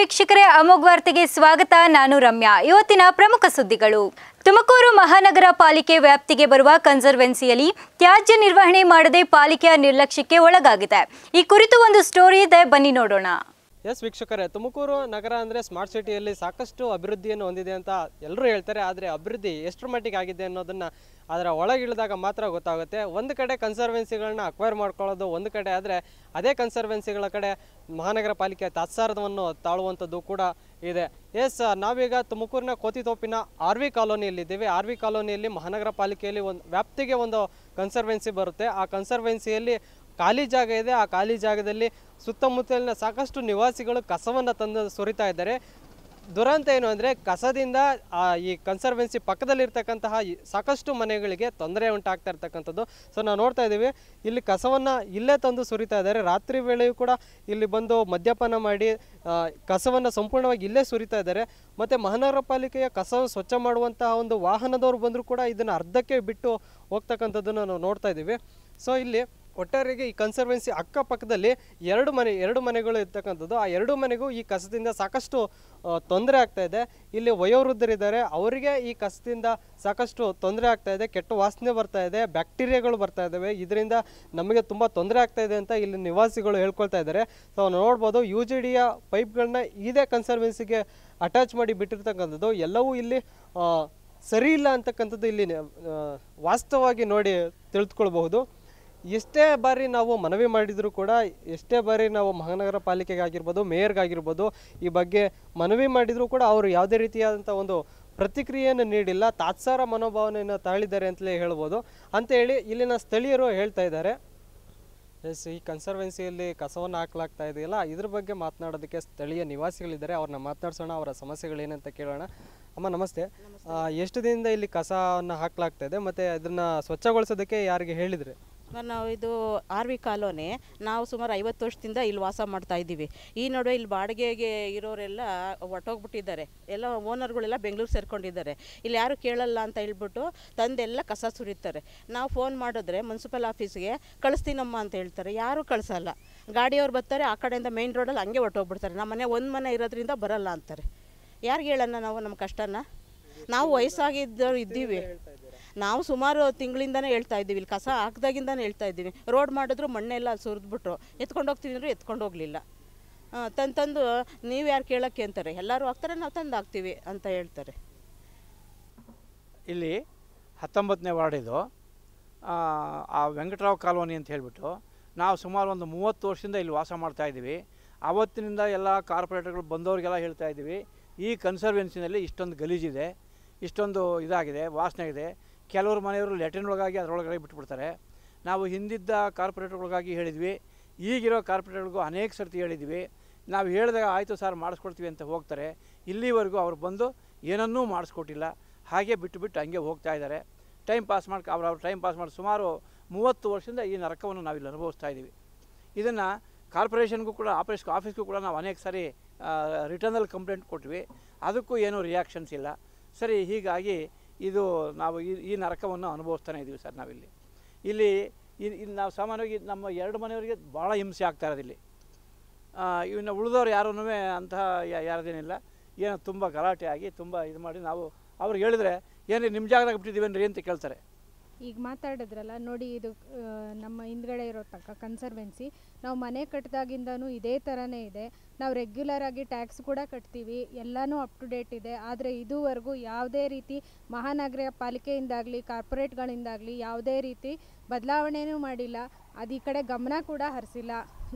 ವೀಕ್ಷಕರೇ ಅಮೋಘ್ ವಾರ್ತೆಗೆ ಸ್ವಾಗತ ನಾನು ರಮ್ಯಾ ಇವತ್ತಿನ ಪ್ರಮುಖ ಸುದ್ದಿಗಳು ತುಮಕೂರು ಮಹಾನಗರ ಪಾಲಿಕೆ ವ್ಯಾಪ್ತಿಗೆ ಬರುವ ಕನ್ಸರ್ವೆನ್ಸಿಯಲ್ಲಿ ತ್ಯಾಜ್ಯ ನಿರ್ವಹಣೆ ಮಾಡದೆ ಪಾಲಿಕೆಯ ನಿರ್ಲಕ್ಷ್ಯಕ್ಕೆ ಒಳಗಾಗಿದೆ ಈ ಕುರಿತು ಒಂದು ಸ್ಟೋರಿ ಇದೆ ಬನ್ನಿ ನೋಡೋಣ ಎಸ್ ವೀಕ್ಷಕರೇ ತುಮಕೂರು ನಗರ ಅಂದರೆ ಸ್ಮಾರ್ಟ್ ಸಿಟಿಯಲ್ಲಿ ಸಾಕಷ್ಟು ಅಭಿವೃದ್ಧಿಯನ್ನು ಹೊಂದಿದೆ ಅಂತ ಎಲ್ಲರೂ ಹೇಳ್ತಾರೆ ಆದರೆ ಅಭಿವೃದ್ಧಿ ಎಷ್ಟರ ಮಟ್ಟಿಗೆ ಆಗಿದೆ ಅನ್ನೋದನ್ನು ಅದರ ಒಳಗಿಳಿದಾಗ ಮಾತ್ರ ಗೊತ್ತಾಗುತ್ತೆ ಒಂದು ಕಡೆ ಕನ್ಸರ್ವೆನ್ಸಿಗಳನ್ನ ಅಕ್ವೈರ್ ಮಾಡ್ಕೊಳ್ಳೋದು ಒಂದು ಕಡೆ ಆದರೆ ಅದೇ ಕನ್ಸರ್ವೆನ್ಸಿಗಳ ಕಡೆ ಮಹಾನಗರ ಪಾಲಿಕೆ ತಾತ್ಸಾರವನ್ನು ತಾಳುವಂಥದ್ದು ಕೂಡ ಇದೆ ಎಸ್ ನಾವೀಗ ತುಮಕೂರಿನ ಕೋತಿತೋಪಿನ ಆರ್ ವಿ ಕಾಲೋನಿಯಲ್ಲಿದ್ದೀವಿ ಆರ್ ವಿ ಕಾಲೋನಿಯಲ್ಲಿ ಮಹಾನಗರ ಪಾಲಿಕೆಯಲ್ಲಿ ಒಂದು ವ್ಯಾಪ್ತಿಗೆ ಒಂದು ಕನ್ಸರ್ವೆನ್ಸಿ ಬರುತ್ತೆ ಆ ಕನ್ಸರ್ವೆನ್ಸಿಯಲ್ಲಿ ಖಾಲಿ ಜಾಗ ಇದೆ ಆ ಖಾಲಿ ಜಾಗದಲ್ಲಿ ಸುತ್ತಮುತ್ತಲಿನ ಸಾಕಷ್ಟು ನಿವಾಸಿಗಳು ಕಸವನ್ನು ತಂದು ಸುರಿತಾ ಇದ್ದಾರೆ ದುರಂತ ಏನು ಅಂದರೆ ಕಸದಿಂದ ಆ ಈ ಕನ್ಸರ್ವೆನ್ಸಿ ಪಕ್ಕದಲ್ಲಿರ್ತಕ್ಕಂತಹ ಈ ಸಾಕಷ್ಟು ಮನೆಗಳಿಗೆ ತೊಂದರೆ ಉಂಟಾಗ್ತಾ ಇರ್ತಕ್ಕಂಥದ್ದು ಸೊ ನಾವು ನೋಡ್ತಾ ಇದ್ದೀವಿ ಇಲ್ಲಿ ಕಸವನ್ನು ಇಲ್ಲೇ ತಂದು ಸುರಿತಾ ಇದ್ದಾರೆ ರಾತ್ರಿ ವೇಳೆಯೂ ಕೂಡ ಇಲ್ಲಿ ಬಂದು ಮದ್ಯಪಾನ ಮಾಡಿ ಕಸವನ್ನು ಸಂಪೂರ್ಣವಾಗಿ ಇಲ್ಲೇ ಸುರಿತಾ ಇದ್ದಾರೆ ಮತ್ತು ಮಹಾನಗರ ಪಾಲಿಕೆಯ ಕಸವನ್ನು ಸ್ವಚ್ಛ ಮಾಡುವಂತಹ ಒಂದು ವಾಹನದವ್ರು ಬಂದರೂ ಕೂಡ ಇದನ್ನು ಅರ್ಧಕ್ಕೆ ಬಿಟ್ಟು ಹೋಗ್ತಕ್ಕಂಥದ್ದನ್ನು ನಾವು ನೋಡ್ತಾ ಇದ್ದೀವಿ ಸೊ ಇಲ್ಲಿ ಒಟ್ಟಾರೆಗೆ ಈ ಕನ್ಸರ್ವೆನ್ಸಿ ಅಕ್ಕಪಕ್ಕದಲ್ಲಿ ಎರಡು ಮನೆ ಎರಡು ಮನೆಗಳು ಇರ್ತಕ್ಕಂಥದ್ದು ಆ ಎರಡು ಮನೆಗೂ ಈ ಕಸದಿಂದ ಸಾಕಷ್ಟು ತೊಂದರೆ ಆಗ್ತಾ ಇದೆ ಇಲ್ಲಿ ವಯೋವೃದ್ಧರಿದ್ದಾರೆ ಅವರಿಗೆ ಈ ಕಸದಿಂದ ಸಾಕಷ್ಟು ತೊಂದರೆ ಆಗ್ತಾ ಇದೆ ಕೆಟ್ಟ ವಾಸನೆ ಬರ್ತಾ ಇದೆ ಬ್ಯಾಕ್ಟೀರಿಯಾಗಳು ಬರ್ತಾ ಇದ್ದಾವೆ ಇದರಿಂದ ನಮಗೆ ತುಂಬ ತೊಂದರೆ ಆಗ್ತಾ ಇದೆ ಅಂತ ಇಲ್ಲಿ ನಿವಾಸಿಗಳು ಹೇಳ್ಕೊಳ್ತಾ ಇದ್ದಾರೆ ಸೊ ನೋಡ್ಬೋದು ಯು ಜಿ ಡಿಯ ಪೈಪ್ಗಳನ್ನ ಇದೇ ಕನ್ಸರ್ವೆನ್ಸಿಗೆ ಅಟ್ಯಾಚ್ ಮಾಡಿ ಬಿಟ್ಟಿರ್ತಕ್ಕಂಥದ್ದು ಎಲ್ಲವೂ ಇಲ್ಲಿ ಆ, ಸರಿ ಇಲ್ಲ ಅಂತಕ್ಕಂಥದ್ದು ಇಲ್ಲಿ ಆ, ವಾಸ್ತವವಾಗಿ ನೋಡಿ ತಿಳಿದುಕೊಳ್ಬಹುದು ಎಷ್ಟೇ ಬಾರಿ ನಾವು ಮನವಿ ಮಾಡಿದರೂ ಕೂಡ ಎಷ್ಟೇ ಬಾರಿ ನಾವು ಮಹಾನಗರ ಪಾಲಿಕೆಗಾಗಿರ್ಬೋದು ಮೇಯರ್ಗಾಗಿರ್ಬೋದು ಈ ಬಗ್ಗೆ ಮನವಿ ಮಾಡಿದರೂ ಕೂಡ ಅವರು ಯಾವುದೇ ರೀತಿಯಾದಂಥ ಒಂದು ಪ್ರತಿಕ್ರಿಯೆಯನ್ನು ನೀಡಿಲ್ಲ ತಾತ್ಸಾರ ಮನೋಭಾವನೆಯನ್ನು ತಾಳಿದ್ದಾರೆ ಅಂತಲೇ ಹೇಳ್ಬೋದು ಅಂತೇಳಿ ಇಲ್ಲಿನ ಸ್ಥಳೀಯರು ಹೇಳ್ತಾ ಇದ್ದಾರೆ ಎಸ್ ಈ ಕನ್ಸರ್ವೆನ್ಸಿಯಲ್ಲಿ ಕಸವನ್ನು ಹಾಕಲಾಗ್ತಾ ಇದೆಯಲ್ಲ ಇದ್ರ ಬಗ್ಗೆ ಮಾತನಾಡೋದಕ್ಕೆ ಸ್ಥಳೀಯ ನಿವಾಸಿಗಳಿದ್ದಾರೆ ಅವ್ರನ್ನ ಮಾತನಾಡ್ಸೋಣ ಅವರ ಸಮಸ್ಯೆಗಳೇನಂತ ಕೇಳೋಣ ಅಮ್ಮ ನಮಸ್ತೆ ಆ, ಎಷ್ಟು ದಿನದಿಂದ ಇಲ್ಲಿ ಕಸವನ್ನು ಹಾಕಲಾಗ್ತಾ ಇದೆ ಮತ್ತು ಅದನ್ನು ಸ್ವಚ್ಛಗೊಳಿಸೋದಕ್ಕೆ ಯಾರಿಗೆ ಹೇಳಿದ್ರಿ ಸುಮಾರು ನಾವು ಇದು ಆರ್ ವಿ ಕಾಲೋನಿ ನಾವು ಸುಮಾರು ಐವತ್ತು ವರ್ಷದಿಂದ ಇಲ್ಲಿ ವಾಸ ಮಾಡ್ತಾ ಇದ್ದೀವಿ ಈ ನಡುವೆ ಇಲ್ಲಿ ಬಾಡಿಗೆಗೆ ಇರೋರೆಲ್ಲ ಹೊಟ್ಟೋಗ್ಬಿಟ್ಟಿದ್ದಾರೆ ಎಲ್ಲ ಓನರ್ಗಳೆಲ್ಲ ಬೆಂಗಳೂರು ಸೇರ್ಕೊಂಡಿದ್ದಾರೆ ಇಲ್ಲಿ ಯಾರು ಕೇಳಲ್ಲ ಅಂತ ಹೇಳ್ಬಿಟ್ಟು ತಂದೆಲ್ಲ ಕಸ ಸುರಿತಾರೆ ನಾವು ಫೋನ್ ಮಾಡಿದ್ರೆ ಮುನ್ಸಿಪಲ್ ಆಫೀಸ್ಗೆ ಕಳಿಸ್ತೀನಮ್ಮ ಅಂತ ಹೇಳ್ತಾರೆ ಯಾರೂ ಕಳಿಸಲ್ಲ ಗಾಡಿಯವ್ರು ಬರ್ತಾರೆ ಆ ಕಡೆಯಿಂದ ಮೇಯ್ನ್ ರೋಡಲ್ಲಿ ಹಂಗೆ ಹೊಟ್ಟೋಗ್ಬಿಡ್ತಾರೆ ನಮ್ಮ ಮನೆ ಒಂದು ಮನೆ ಇರೋದ್ರಿಂದ ಬರಲ್ಲ ಅಂತಾರೆ ಯಾರಿಗೆ ಹೇಳೋಣ ನಾವು ನಮ್ಮ ಕಷ್ಟನ ನಾವು ವಯಸ್ಸಾಗಿದ್ದವ್ರು ಇದ್ದೀವಿ ನಾವು ಸುಮಾರು ತಿಂಗಳಿಂದನೇ ಹೇಳ್ತಾ ಇದ್ದೀವಿ ಇಲ್ಲಿ ಕಸ ಹಾಕ್ದಾಗಿಂದಾನೇ ಹೇಳ್ತಾ ಇದ್ದೀನಿ ರೋಡ್ ಮಾಡಿದ್ರು ಮಣ್ಣೆಲ್ಲ ಸುರಿದ್ಬಿಟ್ರು ಎತ್ಕೊಂಡು ಹೋಗ್ತೀವಿ ಅಂದರು ಎತ್ಕೊಂಡು ಹೋಗಲಿಲ್ಲ ತಂದು ತಂದು ನೀವು ಯಾರು ಕೇಳೋಕ್ಕೆ ಅಂತಾರೆ ಎಲ್ಲರೂ ಹಾಕ್ತಾರೆ ನಾವು ತಂದು ಹಾಕ್ತೀವಿ ಅಂತ ಹೇಳ್ತಾರೆ ಇಲ್ಲಿ ಹತ್ತೊಂಬತ್ತನೇ ವಾರ್ಡ್ ಇದು ಆ, ಆ ವೆಂಕಟರಾವ್ ಕಾಲೋನಿ ಅಂತ ಹೇಳಿಬಿಟ್ಟು ನಾವು ಸುಮಾರು ಒಂದು ಮೂವತ್ತು ವರ್ಷದಿಂದ ಇಲ್ಲಿ ವಾಸ ಮಾಡ್ತಾ ಇದ್ದೀವಿ ಆವತ್ತಿನಿಂದ ಎಲ್ಲ ಕಾರ್ಪೊರೇಟರ್ಗಳು ಬಂದವರಿಗೆಲ್ಲ ಹೇಳ್ತಾ ಇದ್ದೀವಿ ಈ ಕನ್ಸರ್ವೆನ್ಸಿನಲ್ಲಿ ಇಷ್ಟೊಂದು ಗಲೀಜಿದೆ ಇಷ್ಟೊಂದು ಇದಾಗಿದೆ ವಾಸನೆ ಇದೆ ಕೆಲವರು ಮನೆಯವರು ಲೆಟ್ರಿನ್ ಒಳಗಾಗಿ ಅದರೊಳಗಡೆ ಬಿಟ್ಬಿಡ್ತಾರೆ ನಾವು ಹಿಂದಿದ್ದ ಕಾರ್ಪೊರೇಟರ್ಗಳಿಗಾಗಿ ಹೇಳಿದ್ವಿ ಈಗಿರೋ ಕಾರ್ಪೊರೇಟರ್ಗಳಿಗೂ ಅನೇಕ ಸರ್ತಿ ಹೇಳಿದ್ವಿ ನಾವು ಹೇಳಿದಾಗ ಆಯಿತು ಸರ್ ಮಾಡಿಸ್ಕೊಡ್ತೀವಿ ಅಂತ ಹೋಗ್ತಾರೆ ಇಲ್ಲಿವರೆಗೂ ಅವ್ರು ಬಂದು ಏನನ್ನೂ ಮಾಡಿಸ್ಕೊಟ್ಟಿಲ್ಲ ಹಾಗೆ ಬಿಟ್ಟು ಬಿಟ್ಟು ಹಂಗೆ ಹೋಗ್ತಾ ಇದ್ದಾರೆ ಟೈಮ್ ಪಾಸ್ ಮಾಡಿ ಅವ್ರು ಅವ್ರು ಟೈಮ್ ಪಾಸ್ ಮಾಡಿ ಸುಮಾರು ಮೂವತ್ತು ವರ್ಷದಿಂದ ಈ ನರಕವನ್ನು ನಾವಿಲ್ಲಿ ಅನುಭವಿಸ್ತಾ ಇದ್ದೀವಿ ಇದನ್ನು ಕಾರ್ಪೊರೇಷನ್ಗೂ ಕೂಡ ಆಫೀಸ್ ಆಫೀಸ್ಗೂ ಕೂಡ ನಾವು ಅನೇಕ ಸಾರಿ ರಿಟರ್ನಲ್ಲಿ ಕಂಪ್ಲೇಂಟ್ ಕೊಟ್ವಿ ಅದಕ್ಕೂ ಏನೂ ರಿಯಾಕ್ಷನ್ಸ್ ಇಲ್ಲ ಸರಿ ಹೀಗಾಗಿ ಇದು ನಾವು ಈ ಈ ನರಕವನ್ನು ಅನುಭವಿಸ್ತಾನೆ ಇದ್ದೀವಿ ಸರ್ ನಾವಿಲ್ಲಿ ಇಲ್ಲಿ ಇಲ್ಲಿ ಇಲ್ಲಿ ನಾವು ಸಾಮಾನ್ಯವಾಗಿ ನಮ್ಮ ಎರಡು ಮನೆಯವರಿಗೆ ಭಾಳ ಹಿಂಸೆ ಆಗ್ತಾ ಇರೋದು ಇಲ್ಲಿ ಆ, ಇನ್ನು ಉಳಿದವ್ರು ಯಾರೂ ಅಂತಹ ಯಾ- ಯಾರದೇನಿಲ್ಲ ಏನೋ ತುಂಬ ಗಲಾಟೆ ಆಗಿ ತುಂಬ ಇದು ಮಾಡಿ ನಾವು ಅವ್ರಿಗೆ ಹೇಳಿದ್ರೆ ಏನ್ರಿ ನಿಮ್ಮ ಜಾಗದಾಗ ಬಿಟ್ಟಿದ್ದೀವೇನ್ರಿ ಅಂತ ಕೇಳ್ತಾರೆ ಈಗ ಮಾತಾಡಿದ್ರಲ್ಲ ನೋಡಿ ಇದು ಆ, ನಮ್ಮ ಹಿಂದ್ಗಡೆ ಇರೋ ತನಕ ಕನ್ಸರ್ವೆನ್ಸಿ ನಾವು ಮನೆ ಕಟ್ಟಿದಾಗಿಂದನೂ ಇದೇ ಥರನೇ ಇದೆ ನಾವು ರೆಗ್ಯುಲರ್ ಆಗಿ ಟ್ಯಾಕ್ಸ್ ಕೂಡ ಕಟ್ತೀವಿ ಎಲ್ಲನೂ ಅಪ್ ಟು ಡೇಟ್ ಇದೆ ಆದರೆ ಇದುವರೆಗೂ ಯಾವುದೇ ರೀತಿ ಮಹಾನಗರ ಪಾಲಿಕೆಯಿಂದಾಗಲಿ ಕಾರ್ಪೊರೇಟ್ಗಳಿಂದಾಗಲಿ ಯಾವುದೇ ರೀತಿ ಬದಲಾವಣೆನೂ ಮಾಡಿಲ್ಲ ಅದು ಈ ಕಡೆ ಗಮನ ಕೂಡ ಹರಿಸಿಲ್ಲ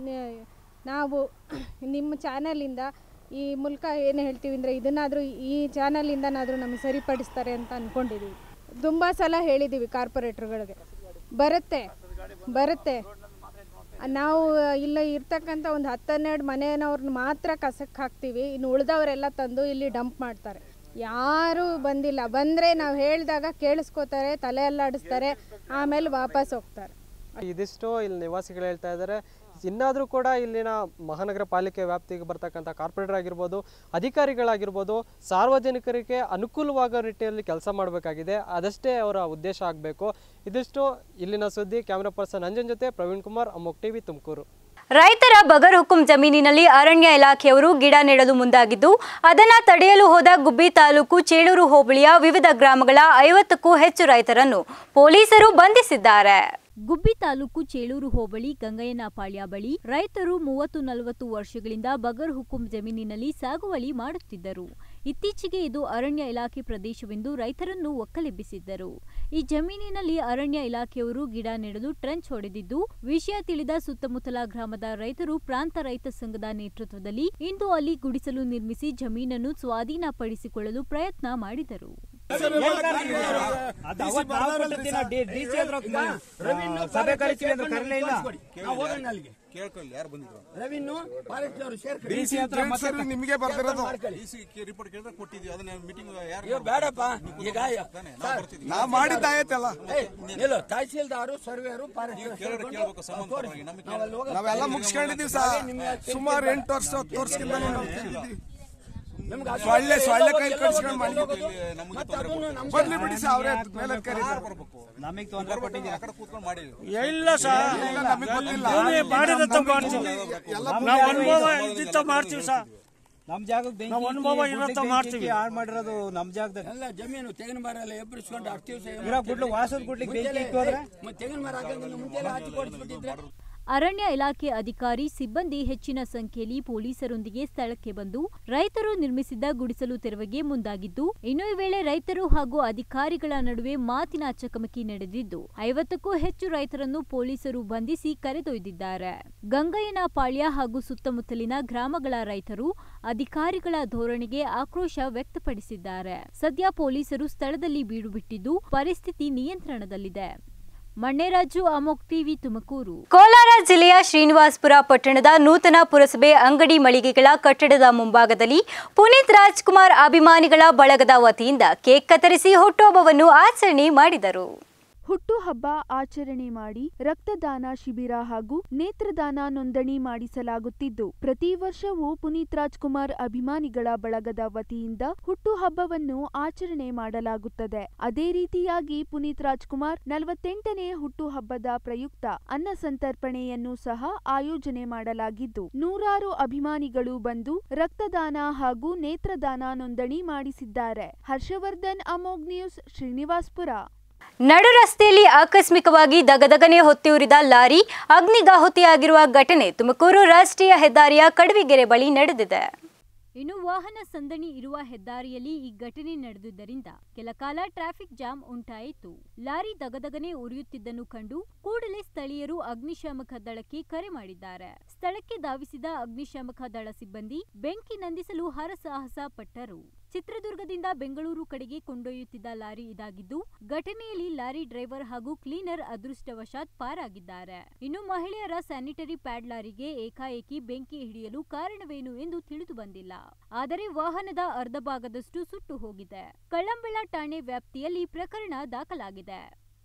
ನಾವು ನಿಮ್ಮ ಚಾನಲಿಂದ ಈ ಮೂಲಕ ಏನು ಹೇಳ್ತೀವಿ ಅಂದರೆ ಇದನ್ನಾದರೂ ಈ ಚಾನಲಿಂದನಾದರೂ ನಮಗೆ ಸರಿಪಡಿಸ್ತಾರೆ ಅಂತ ಅಂದ್ಕೊಂಡಿದ್ದೀವಿ ತುಂಬ ಸಲ ಹೇಳಿದ್ದೀವಿ ಕಾರ್ಪೊರೇಟ್ರುಗಳಿಗೆ ಬರುತ್ತೆ ಬರುತ್ತೆ ನಾವು ಇಲ್ಲ ಇರ್ತಕ್ಕಂಥ ಒಂದು ಹತ್ತನ್ನೆರಡು ಮನೆಯವ್ರನ್ನ ಮಾತ್ರ ಕಸಕ್ಕೆ ಹಾಕ್ತೀವಿ ಇನ್ನು ಉಳಿದವರೆಲ್ಲ ತಂದು ಇಲ್ಲಿ ಡಂಪ್ ಮಾಡ್ತಾರೆ ಯಾರೂ ಬಂದಿಲ್ಲ ಬಂದರೆ ನಾವು ಹೇಳಿದಾಗ ಕೇಳಿಸ್ಕೋತಾರೆ ತಲೆ ಅಲ್ಲಾಡಿಸ್ತಾರೆ ಆಮೇಲೆ ವಾಪಸ್ ಹೋಗ್ತಾರೆ ಇದಿಷ್ಟು ಇಲ್ಲಿ ನಿವಾಸಿಗಳು ಹೇಳ್ತಾ ಇದ್ದಾರೆ ಇನ್ನಾದರೂ ಕೂಡ ಇಲ್ಲಿನ ಮಹಾನಗರ ಪಾಲಿಕೆ ವ್ಯಾಪ್ತಿಗೆ ಬರ್ತಕ್ಕಂಥ ಕಾರ್ಪೊರೇಟರ್ ಆಗಿರ್ಬೋದು ಅಧಿಕಾರಿಗಳಾಗಿರ್ಬೋದು ಸಾರ್ವಜನಿಕರಿಗೆ ಅನುಕೂಲವಾಗೋ ನಿಟ್ಟಿನಲ್ಲಿ ಕೆಲಸ ಮಾಡಬೇಕಾಗಿದೆ ಅದಷ್ಟೇ ಅವರ ಉದ್ದೇಶ ಆಗಬೇಕು ಇದಿಷ್ಟು ಇಲ್ಲಿನ ಸುದ್ದಿ ಕ್ಯಾಮ್ರಾ ಪರ್ಸನ್ ಅಂಜನ್ ಜೊತೆ ಪ್ರವೀಣ್ ಕುಮಾರ್ ಅಮೋಕ್ ಟಿವಿ ತುಮಕೂರು ರೈತರ ಬಗರ್ ಹುಕುಂ ಜಮೀನಿನಲ್ಲಿ ಅರಣ್ಯ ಇಲಾಖೆಯವರು ಗಿಡ ನೆಡಲು ಮುಂದಾಗಿದ್ದು ಅದನ್ನ ತಡೆಯಲು ಹೋದ ಗುಬ್ಬಿ ತಾಲೂಕು ಚೇಳೂರು ಹೋಬಳಿಯ ವಿವಿಧ ಗ್ರಾಮಗಳ ಐವತ್ತಕ್ಕೂ ಹೆಚ್ಚು ರೈತರನ್ನು ಪೊಲೀಸರು ಬಂಧಿಸಿದ್ದಾರೆ ಗುಬ್ಬಿ ತಾಲೂಕು ಚೇಳೂರು ಹೋಬಳಿ ಗಂಗಯ್ಯನಪಾಳ್ಯ ಬಳಿ ರೈತರು ಮೂವತ್ತು ನಲವತ್ತು ವರ್ಷಗಳಿಂದ ಬಗರ್ ಹುಕುಂ ಜಮೀನಿನಲ್ಲಿ ಸಾಗುವಳಿ ಮಾಡುತ್ತಿದ್ದರು ಇತ್ತೀಚೆಗೆ ಇದು ಅರಣ್ಯ ಇಲಾಖೆ ಪ್ರದೇಶವೆಂದು ರೈತರನ್ನು ಒಕ್ಕಲೆಬ್ಬಿಸಿದ್ದರು ಈ ಜಮೀನಿನಲ್ಲಿ ಅರಣ್ಯ ಇಲಾಖೆಯವರು ಗಿಡ ನೆಡಲು ಟ್ರಂಚ್ ಹೊಡೆದಿದ್ದು ವಿಷಯ ತಿಳಿದ ಸುತ್ತಮುತ್ತಲ ಗ್ರಾಮದ ರೈತರು ಪ್ರಾಂತ ರೈತ ಸಂಘದ ನೇತೃತ್ವದಲ್ಲಿ ಇಂದು ಅಲ್ಲಿ ಗುಡಿಸಲು ನಿರ್ಮಿಸಿ ಜಮೀನನ್ನು ಸ್ವಾಧೀನಪಡಿಸಿಕೊಳ್ಳಲು ಪ್ರಯತ್ನ ಮಾಡಿದರು ಸಭೆ ಕರಿತೀವಿ ಅಂದ್ರೆ ಕರೀಲೇ ಇಲ್ಲ ಕೇಳ್ಕೊಳ್ಳಿ ಯಾರು ಬಂದಿದ್ರು ರವಿನ್ನು ಫಾರೆಸ್ಟ್ ಅವರು ಸೇರ್ಕೊಳ್ಳಿ ಡಿಸಿ ಹತ್ರ ಮತ್ತೆ ನಿಮಗೆ ಬರ್ತಿರೋದು ಡಿಸಿ ರಿಪೋರ್ಟ್ ಕೇಳಿದ್ರೆ ಕೊಟ್ಟಿದ್ವಿ ಅದನ್ನ ಮೀಟಿಂಗ್ ಯಾರು ಅಯ್ಯೋ ಬೇಡಪ್ಪ ಈಗ ನಾವು ಮಾಡಿದ್ದಾಯ್ತಲ್ಲ ನಿಲ್ಲು ತಹಸೀಲ್ದಾರು ಸರ್ವೇರು ಫಾರೆಸ್ಟ್ ಕೇಳಿದ್ರೆ ಕೇಳ್ಬೇಕು ಸಂಬಂಧಪಟ್ಟವ್ರಿಗೆ ನಮಗೆ ಕೇಳಿದ್ರೆ ನಾವೆಲ್ಲ ಮುಗಿಸ್ಕೊಂಡಿದೀವಿ ಸರ್ ಸುಮಾರು ಎಂಟು ವರ್ಷ ಹತ್ತು ವರ್ಷಕ್ಕಿಂತ ಸೊಳ್ಳೆ ಸೊಳ್ಳೆ ಕೈ ಕಡಿಸ್ಕೊಂಡು ಮಾಡಿ ನಮಗೆ ತೊಂದರೆ ಕೊಡ್ತಾರೆ. ಬರ್ಲಿ ಬಿಡಿ ಸರ್ ಅವರೇ ಮೇಲೆ ಕರೀತಾರೆ ಬರ್ಬೇಕು ನಮಗೆ ತೊಂದರೆ ಕೊಟ್ಟಿದ್ದೀವಿ ಆ ಕಡೆ ಕೂತ್ಕೊಂಡು ಮಾಡಿದ್ವಿ ಇಲ್ಲ ಸರ್ ನಮಗೆ ಗೊತ್ತಿಲ್ಲ ಮಾಡಿದಂತ ಮಾಡ್ತೀವಿ ನಾವು ಅನುಭವ ಇದ್ದಿತ್ತ ಮಾಡ್ತೀವಿ ಸರ್ ನಮ್ ಜಾಗಕ್ಕೆ ನಾವು ಅನುಭವ ಇರತ್ತ ಮಾಡ್ತೀವಿ ಹಾಳು ಮಾಡಿರೋದು ನಮ್ ಜಾಗದಾಗ ಎಲ್ಲ ಜಮೀನು ತೆಂಗಿನ ಮರ ಎಲ್ಲ ಎಬ್ಬರಿಸ್ಕೊಂಡು ಅಷ್ಟು ದಿವಸ ಇರೋ ಗುಡ್ಲು ವಾಸದ ಗುಡ್ಲಿಗೆ ಬೆಂಕಿ ಇಟ್ಟೋದ್ರೆ ಮತ್ತೆ ತೆಂಗಿನ ಮರ ಹಾಕೋದ್ರಿಂದ ಮುಂಚೆ ಎಲ್ಲ ಹಚ್ಚಿ ಕೊಡಿಸ್ಬಿಟ್ಟಿದ್ರೆ ಅರಣ್ಯ ಇಲಾಖೆ ಅಧಿಕಾರಿ ಸಿಬ್ಬಂದಿ ಹೆಚ್ಚಿನ ಸಂಖ್ಯೆಯಲ್ಲಿ ಪೊಲೀಸರೊಂದಿಗೆ ಸ್ಥಳಕ್ಕೆ ಬಂದು ರೈತರು ನಿರ್ಮಿಸಿದ್ದ ಗುಡಿಸಲು ತೆರವಿಗೆ ಮುಂದಾಗಿದ್ದು ಇನ್ನು ಈ ವೇಳೆ ರೈತರು ಹಾಗೂ ಅಧಿಕಾರಿಗಳ ನಡುವೆ ಮಾತಿನ ಚಕಮಕಿ ನಡೆದಿದ್ದು ಐವತ್ತಕ್ಕೂ ಹೆಚ್ಚು ರೈತರನ್ನು ಪೊಲೀಸರು ಬಂಧಿಸಿ ಕರೆದೊಯ್ದಿದ್ದಾರೆ ಗಂಗಯ್ಯನ ಪಾಳ್ಯ ಹಾಗೂ ಸುತ್ತಮುತ್ತಲಿನ ಗ್ರಾಮಗಳ ರೈತರು ಅಧಿಕಾರಿಗಳ ಧೋರಣೆಗೆ ಆಕ್ರೋಶ ವ್ಯಕ್ತಪಡಿಸಿದ್ದಾರೆ ಸದ್ಯ ಪೊಲೀಸರು ಸ್ಥಳದಲ್ಲಿ ಬೀಡು ಬಿಟ್ಟಿದ್ದು ಪರಿಸ್ಥಿತಿ ನಿಯಂತ್ರಣದಲ್ಲಿದೆ ಮಣ್ಣೆರಾಜು ಅಮೋಕ್ ಟಿವಿ ತುಮಕೂರು ಕೋಲಾರ ಜಿಲ್ಲೆಯ ಶ್ರೀನಿವಾಸಪುರ ಪಟ್ಟಣದ ನೂತನ ಪುರಸಭೆ ಅಂಗಡಿ ಮಳಿಗೆಗಳ ಕಟ್ಟಡದ ಮುಂಭಾಗದಲ್ಲಿ ಪುನೀತ್ ರಾಜ್ಕುಮಾರ್ ಅಭಿಮಾನಿಗಳ ಬಳಗದ ವತಿಯಿಂದ ಕೇಕ್ ಕತ್ತರಿಸಿ ಹುಟ್ಟುಹಬ್ಬವನ್ನು ಆಚರಣೆ ಮಾಡಿದರು ಹುಟ್ಟುಹಬ್ಬ ಆಚರಣೆ ಮಾಡಿ ರಕ್ತದಾನ ಶಿಬಿರ ಹಾಗೂ ನೇತ್ರದಾನ ನೋಂದಣಿ ಮಾಡಿಸಲಾಗುತ್ತಿದ್ದು ಪ್ರತಿ ವರ್ಷವೂ ಪುನೀತ್ ರಾಜ್ಕುಮಾರ್ ಅಭಿಮಾನಿಗಳ ಬಳಗದ ವತಿಯಿಂದ ಹುಟ್ಟುಹಬ್ಬವನ್ನು ಆಚರಣೆ ಮಾಡಲಾಗುತ್ತದೆ ಅದೇ ರೀತಿಯಾಗಿ ಪುನೀತ್ ರಾಜ್ಕುಮಾರ್ ನಲವತ್ತೆಂಟನೇ ಹುಟ್ಟುಹಬ್ಬದ ಪ್ರಯುಕ್ತ ಅನ್ನ ಸಂತರ್ಪಣೆಯನ್ನು ಸಹ ಆಯೋಜನೆ ಮಾಡಲಾಗಿದ್ದು ನೂರಾರು ಅಭಿಮಾನಿಗಳು ಬಂದು ರಕ್ತದಾನ ಹಾಗೂ ನೇತ್ರದಾನ ನೋಂದಣಿ ಮಾಡಿಸಿದ್ದಾರೆ ಹರ್ಷವರ್ಧನ್ ಅಮೋಗ್ ನ್ಯೂಸ್ ಶ್ರೀನಿವಾಸ್ಪುರ ನಡು ರಸ್ತೆಯಲ್ಲಿ ಆಕಸ್ಮಿಕವಾಗಿ ದಗದಗನೆ ಹೊತ್ತಿಯುರಿದ ಲಾರಿ ಅಗ್ನಿಗಾಹುತಿಯಾಗಿರುವ ಘಟನೆ ತುಮಕೂರು ರಾಷ್ಟ್ರೀಯ ಹೆದ್ದಾರಿಯ ಕಡವಿಗೆರೆ ಬಳಿ ನಡೆದಿದೆ ಇನ್ನು ವಾಹನ ಸಂದಣಿ ಇರುವ ಹೆದ್ದಾರಿಯಲ್ಲಿ ಈ ಘಟನೆ ನಡೆದುದರಿಂದ ಕೆಲಕಾಲ ಟ್ರಾಫಿಕ್ ಜಾಮ್ ಉಂಟಾಯಿತು ಲಾರಿ ದಗದಗನೆ ಉರಿಯುತ್ತಿದ್ದನ್ನು ಕಂಡು ಕೂಡಲೇ ಸ್ಥಳೀಯರು ಅಗ್ನಿಶಾಮಕ ದಳಕ್ಕೆ ಕರೆ ಮಾಡಿದ್ದಾರೆ ಸ್ಥಳಕ್ಕೆ ಧಾವಿಸಿದ ಅಗ್ನಿಶಾಮಕ ದಳ ಸಿಬ್ಬಂದಿ ಬೆಂಕಿ ನಂದಿಸಲು ಹರಸಾಹಸ ಪಟ್ಟರು ಚಿತ್ರದುರ್ಗದಿಂದ ಬೆಂಗಳೂರು ಕಡೆಗೆ ಕೊಂಡೊಯ್ಯುತ್ತಿದ್ದ ಲಾರಿ ಇದಾಗಿದ್ದು ಘಟನೆಯಲ್ಲಿ ಲಾರಿ ಡ್ರೈವರ್ ಹಾಗೂ ಕ್ಲೀನರ್ ಅದೃಷ್ಟವಶಾತ್ ಪಾರಾಗಿದ್ದಾರೆ ಇನ್ನು ಮಹಿಳೆಯರ ಸ್ಯಾನಿಟರಿ ಪ್ಯಾಡ್ ಲಾರಿಗೆ ಏಕಾಏಕಿ ಬೆಂಕಿ ಹಿಡಿಯಲು ಕಾರಣವೇನು ಎಂದು ತಿಳಿದು ಬಂದಿಲ್ಲ ಆದರೆ ವಾಹನದ ಅರ್ಧ ಭಾಗದಷ್ಟು ಸುಟ್ಟು ಹೋಗಿದೆ ಕಳ್ಳಂಬೆಳ ಠಾಣೆ ವ್ಯಾಪ್ತಿಯಲ್ಲಿ ಪ್ರಕರಣ ದಾಖಲಾಗಿದೆ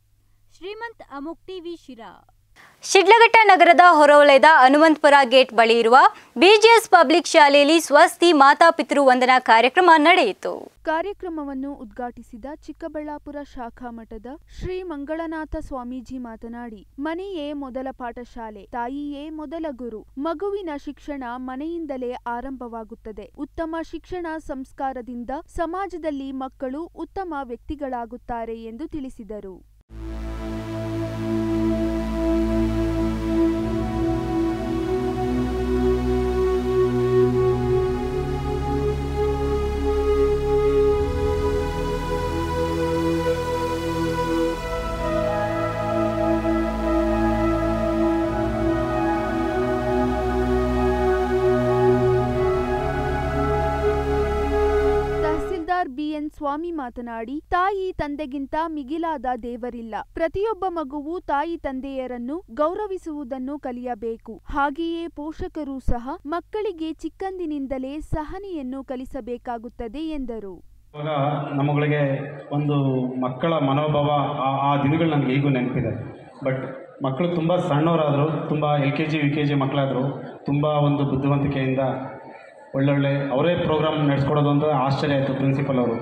ಶ್ರೀಮಂತ್ ಅಮುಕ್ ಟಿವಿ ಶಿರಾ ಶಿಡ್ಲಘಟ್ಟ ನಗರದ ಹೊರವಲಯದ ಹನುಮಂತಪುರ ಗೇಟ್ ಬಳಿ ಇರುವ ಬಿಜಿಎಸ್ ಪಬ್ಲಿಕ್ ಶಾಲೆಯಲ್ಲಿ ಸ್ವಸ್ತಿ ಮಾತಾಪಿತೃ ವಂದನಾ ಕಾರ್ಯಕ್ರಮ ನಡೆಯಿತು ಕಾರ್ಯಕ್ರಮವನ್ನು ಉದ್ಘಾಟಿಸಿದ ಚಿಕ್ಕಬಳ್ಳಾಪುರ ಶಾಖಾ ಮಠದ ಶ್ರೀ ಮಂಗಳನಾಥ ಸ್ವಾಮೀಜಿ ಮಾತನಾಡಿ ಮನೆಯೇ ಮೊದಲ ಪಾಠಶಾಲೆ ತಾಯಿಯೇ ಮೊದಲ ಗುರು ಮಗುವಿನ ಶಿಕ್ಷಣ ಮನೆಯಿಂದಲೇ ಆರಂಭವಾಗುತ್ತದೆ ಉತ್ತಮ ಶಿಕ್ಷಣ ಸಂಸ್ಕಾರದಿಂದ ಸಮಾಜದಲ್ಲಿ ಮಕ್ಕಳು ಉತ್ತಮ ವ್ಯಕ್ತಿಗಳಾಗುತ್ತಾರೆ ಎಂದು ತಿಳಿಸಿದರು ತಹಸೀಲ್ದಾರ್ ಬಿಎನ್ ಸ್ವಾಮಿ ಮಾತನಾಡಿ ತಾಯಿ ತಂದೆಗಿಂತ ಮಿಗಿಲಾದ ದೇವರಿಲ್ಲ ಪ್ರತಿಯೊಬ್ಬ ಮಗುವು ತಾಯಿ ತಂದೆಯರನ್ನು ಗೌರವಿಸುವುದನ್ನು ಕಲಿಯಬೇಕು ಹಾಗೆಯೇ ಪೋಷಕರು ಸಹ ಮಕ್ಕಳಿಗೆ ಚಿಕ್ಕಂದಿನಿಂದಲೇ ಸಹನೆಯನ್ನು ಕಲಿಸಬೇಕಾಗುತ್ತದೆ ಎಂದರು ಇವಾಗ ನಮ್ಮಗಳಿಗೆ ಒಂದು ಮಕ್ಕಳ ಮನೋಭಾವ ಆ ಆ ದಿನಗಳು ನನಗೆ ಈಗೂ ನೆನಪಿದೆ ಬಟ್ ಮಕ್ಕಳು ತುಂಬ ಸಣ್ಣವರಾದರು ತುಂಬ L K G U K G ಮಕ್ಕಳಾದರು ತುಂಬ ಒಂದು ಬುದ್ಧಿವಂತಿಕೆಯಿಂದ ಒಳ್ಳೊಳ್ಳೆ ಅವರೇ ಪ್ರೋಗ್ರಾಮ್ ನಡೆಸ್ಕೊಡೋದು ಅಂತ ಆಶ್ಚರ್ಯ ಆಯಿತು ಪ್ರಿನ್ಸಿಪಲ್ ಅವರು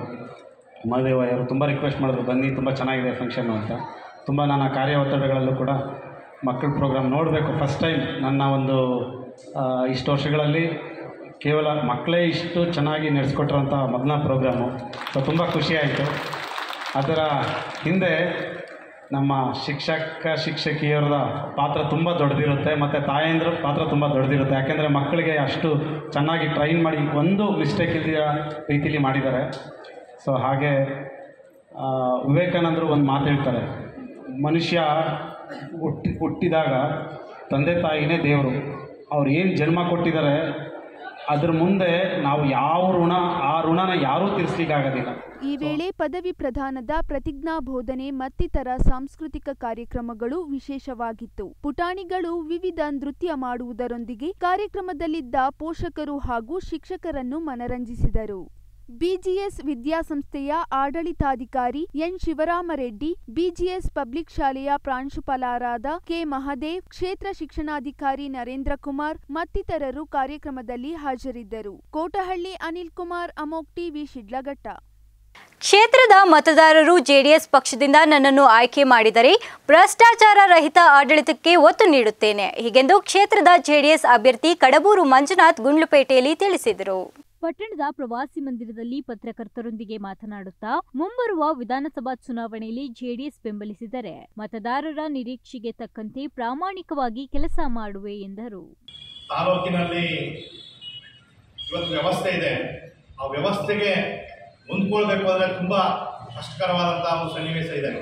ಮಹದೇವಯ್ಯರು ತುಂಬ ರಿಕ್ವೆಸ್ಟ್ ಮಾಡಿದ್ರು ಬನ್ನಿ ತುಂಬ ಚೆನ್ನಾಗಿದೆ ಫಂಕ್ಷನ್ನು ಅಂತ ತುಂಬ ನಾನು ಆ ಕಾರ್ಯ ಒತ್ತಡಗಳಲ್ಲೂ ಕೂಡ ಮಕ್ಕಳ ಪ್ರೋಗ್ರಾಮ್ ನೋಡಬೇಕು ಫಸ್ಟ್ ಟೈಮ್ ನನ್ನ ಒಂದು ಆ, ಇಷ್ಟು ವರ್ಷಗಳಲ್ಲಿ ಕೇವಲ ಮಕ್ಕಳೇ ಇಷ್ಟು ಚೆನ್ನಾಗಿ ನಡೆಸ್ಕೊಟ್ಟಿರೋಂಥ ಮೊದಲನೇ ಪ್ರೋಗ್ರಾಮು ಸೊ ತುಂಬ ಖುಷಿಯಾಯಿತು ಅದರ ಹಿಂದೆ ನಮ್ಮ ಶಿಕ್ಷಕ ಶಿಕ್ಷಕಿಯರ ಪಾತ್ರ ತುಂಬ ದೊಡ್ಡದಿರುತ್ತೆ ಮತ್ತು ತಾಯಂದ್ರ ಪಾತ್ರ ತುಂಬ ದೊಡ್ಡದಿರುತ್ತೆ ಯಾಕೆಂದರೆ ಮಕ್ಕಳಿಗೆ ಅಷ್ಟು ಚೆನ್ನಾಗಿ ಟ್ರೈನ್ ಮಾಡಿ ಒಂದು ಮಿಸ್ಟೇಕ್ ಇಲ್ಲದ ರೀತಿಲಿ ಮಾಡಿದ್ದಾರೆ ಸೊ ಹಾಗೆ ಆ, ವಿವೇಕಾನಂದರು ಒಂದು ಮಾತು ಹೇಳ್ತಾರೆ ಮನುಷ್ಯ ಹುಟ್ಟಿ ಹುಟ್ಟಿದಾಗ ತಂದೆ ತಾಯಿನೇ ದೇವರು ಅವ್ರು ಏನು ಜನ್ಮ ಕೊಟ್ಟಿದ್ದಾರೆ ಅದ್ರ ಮುಂದೆ ನಾವು ಯಾವ ಋಣ ಆ ಋಣನ ಯಾರೂ ತೀರಿಸ್ಲಿಕ್ಕಾಗೋದಿಲ್ಲ ಈ ವೇಳೆ ಪದವಿ ಪ್ರದಾನದ ಪ್ರತಿಜ್ಞಾ ಬೋಧನೆ ಮತ್ತಿತರ ಸಾಂಸ್ಕೃತಿಕ ಕಾರ್ಯಕ್ರಮಗಳು ವಿಶೇಷವಾಗಿತ್ತು ಪುಟಾಣಿಗಳು ವಿವಿಧ ನೃತ್ಯ ಮಾಡುವುದರೊಂದಿಗೆ ಕಾರ್ಯಕ್ರಮದಲ್ಲಿದ್ದ ಪೋಷಕರು ಹಾಗೂ ಶಿಕ್ಷಕರನ್ನು ಮನರಂಜಿಸಿದರು ಬಿಜಿಎಸ್ ವಿದ್ಯಾಸಂಸ್ಥೆಯ ಆಡಳಿತಾಧಿಕಾರಿ ಎನ್ ಶಿವರಾಮರೆಡ್ಡಿ ಬಿಜಿಎಸ್ ಪಬ್ಲಿಕ್ ಶಾಲೆಯ ಪ್ರಾಂಶುಪಾಲರಾದ ಕೆ ಮಹದೇವ್ ಕ್ಷೇತ್ರ ಶಿಕ್ಷಣಾಧಿಕಾರಿ ನರೇಂದ್ರ ಕುಮಾರ್ ಮತ್ತಿತರರು ಕಾರ್ಯಕ್ರಮದಲ್ಲಿ ಹಾಜರಿದ್ದರು ಕೋಟಹಳ್ಳಿ ಅನಿಲ್ ಕುಮಾರ್ ಅಮೋಕ್ ಟಿವಿ ಶಿಡ್ಲಘಟ್ಟ ಕ್ಷೇತ್ರದ ಮತದಾರರು ಜೆಡಿಎಸ್ ಪಕ್ಷದಿಂದ ನನ್ನನ್ನು ಆಯ್ಕೆ ಮಾಡಿದರೆ ಭ್ರಷ್ಟಾಚಾರ ರಹಿತ ಆಡಳಿತಕ್ಕೆ ಒತ್ತು ನೀಡುತ್ತೇನೆ ಹೀಗೆಂದು ಕ್ಷೇತ್ರದ ಜೆಡಿಎಸ್ ಅಭ್ಯರ್ಥಿ ಕಡಬೂರು ಮಂಜುನಾಥ್ ಗುಂಡ್ಲುಪೇಟೆಯಲ್ಲಿ ತಿಳಿಸಿದರು ಪಟ್ಟಣದ ಪ್ರವಾಸಿ ಮಂದಿರದಲ್ಲಿ ಪತ್ರಕರ್ತರೊಂದಿಗೆ ಮಾತನಾಡುತ್ತಾ ಮುಂಬರುವ ವಿಧಾನಸಭಾ ಚುನಾವಣೆಯಲ್ಲಿ ಜೆಡಿಎಸ್ ಬೆಂಬಲಿಸಿದರೆ ಮತದಾರರ ನಿರೀಕ್ಷೆಗೆ ತಕ್ಕಂತೆ ಪ್ರಾಮಾಣಿಕವಾಗಿ ಕೆಲಸ ಮಾಡುವೆ ಎಂದರು ತಾಲೂಕಿನಲ್ಲಿ ಇವತ್ತು ವ್ಯವಸ್ಥೆ ಇದೆ ಆ ವ್ಯವಸ್ಥೆಗೆ ಹೊಂದ್ಕೊಳ್ಬೇಕು ಅಂದರೆ ತುಂಬ ಕಷ್ಟಕರವಾದಂಥ ಒಂದು ಸನ್ನಿವೇಶ ಇದೆ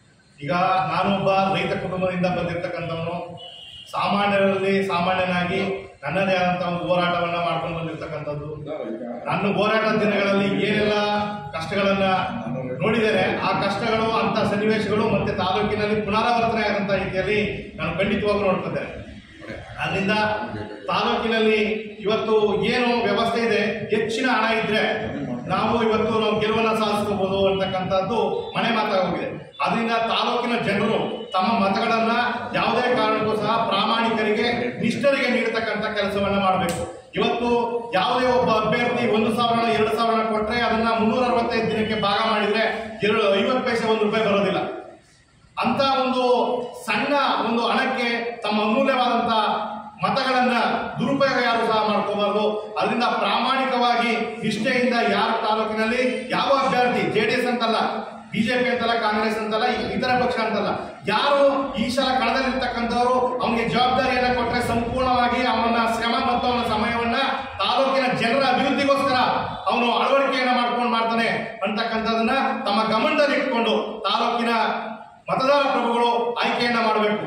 ಈಗ ನಾನೊಬ್ಬ ರೈತ ಕುಟುಂಬದಿಂದ ಬಂದಿರತಕ್ಕಂಥವನು ಸಾಮಾನ್ಯರಲ್ಲಿ ಸಾಮಾನ್ಯನಾಗಿ ನನ್ನದೇ ಆದಂಥ ಒಂದು ಹೋರಾಟವನ್ನು ಮಾಡ್ಕೊಂಡು ಬಂದಿರತಕ್ಕಂಥದ್ದು ನನ್ನ ಹೋರಾಟದ ದಿನಗಳಲ್ಲಿ ಏನೆಲ್ಲ ಕಷ್ಟಗಳನ್ನ ನೋಡಿದ್ದೇನೆ ಆ ಕಷ್ಟಗಳು ಅಂತ ಸನ್ನಿವೇಶಗಳು ಮತ್ತೆ ತಾಲೂಕಿನಲ್ಲಿ ಪುನರಾವರ್ತನೆ ಆದಂಥ ರೀತಿಯಲ್ಲಿ ನಾನು ಖಂಡಿತವಾಗೂ ನೋಡ್ತಿದ್ದೇನೆ ಅದರಿಂದ ತಾಲೂಕಿನಲ್ಲಿ ಇವತ್ತು ಏನು ವ್ಯವಸ್ಥೆ ಇದೆ ಹೆಚ್ಚಿನ ಹಣ ಇದ್ರೆ ನಾವು ಇವತ್ತು ನಾವು ಗೆಲುವನ್ನ ಸಾಧಿಸ್ಕೋಬಹುದು ಅಂತಕ್ಕಂಥದ್ದು ಮನೆ ಮಾತಾಗೋಗಿದೆ ಅದರಿಂದ ತಾಲೂಕಿನ ಜನರು ತಮ್ಮ ಮತಗಳನ್ನ ಯಾವುದೇ ಕಾರಣಕ್ಕೂ ಸಹ ಪ್ರಾಮಾಣಿಕರಿಗೆ ನಿಷ್ಠರಿಗೆ ನೀಡತಕ್ಕಂಥ ಕೆಲಸವನ್ನ ಮಾಡಬೇಕು ಇವತ್ತು ಯಾವುದೇ ಒಬ್ಬ ಅಭ್ಯರ್ಥಿ ಒಂದು ಸಾವಿರ ಎರಡು ಸಾವಿರ ಕೊಟ್ರೆ ಅದನ್ನ ಮುನ್ನೂರ ಅರವತ್ತೈದು ದಿನಕ್ಕೆ ಭಾಗ ಮಾಡಿದ್ರೆ ಎರಡು ಐವತ್ತು ಪೈಸೆ ಒಂದು ರೂಪಾಯಿ ಬರೋದಿಲ್ಲ ಅಂತ ಒಂದು ಸಣ್ಣ ಒಂದು ಹಣಕ್ಕೆ ತಮ್ಮ ಅಮೂಲ್ಯವಾದಂತ ಮತಗಳನ್ನ ದುರುಪಯೋಗ ಯಾರು ಸಹ ಮಾಡ್ಕೋಬಾರ್ದು ಅದರಿಂದ ಪ್ರಾಮಾಣಿಕವಾಗಿ ನಿಷ್ಠೆಯಿಂದ ಯಾರ ತಾಲೂಕಿನಲ್ಲಿ ಯಾವ ಅಭ್ಯರ್ಥಿ ಜೆ ಡಿ ಎಸ್ ಅಂತಲ್ಲ ಬಿಜೆಪಿ ಅಂತಲ್ಲ ಕಾಂಗ್ರೆಸ್ ಅಂತಲ್ಲ ಇತರ ಪಕ್ಷ ಅಂತಲ್ಲ ಯಾರು ಈ ಸಲ ಕಣದಲ್ಲಿರ್ತಕ್ಕಂಥವ್ರು ಅವನಿಗೆ ಜವಾಬ್ದಾರಿಯನ್ನ ಕೊಟ್ಟರೆ ಸಂಪೂರ್ಣವಾಗಿ ಅವನ ಶ್ರಮ ಮತ್ತು ಅವನ ಸಮಯವನ್ನ ತಾಲೂಕಿನ ಜನರ ಅಭಿವೃದ್ಧಿಗೋಸ್ಕರ ಅವನು ಅಳವಡಿಕೆಯನ್ನ ಮಾಡ್ಕೊಂಡು ಮಾಡ್ತಾನೆ ಅಂತಕ್ಕಂಥದನ್ನ ತಮ್ಮ ಗಮನದಲ್ಲಿಟ್ಕೊಂಡು ತಾಲೂಕಿನ ಮತದಾರ ಪ್ರಭುಗಳು ಆಯ್ಕೆಯನ್ನ ಮಾಡಬೇಕು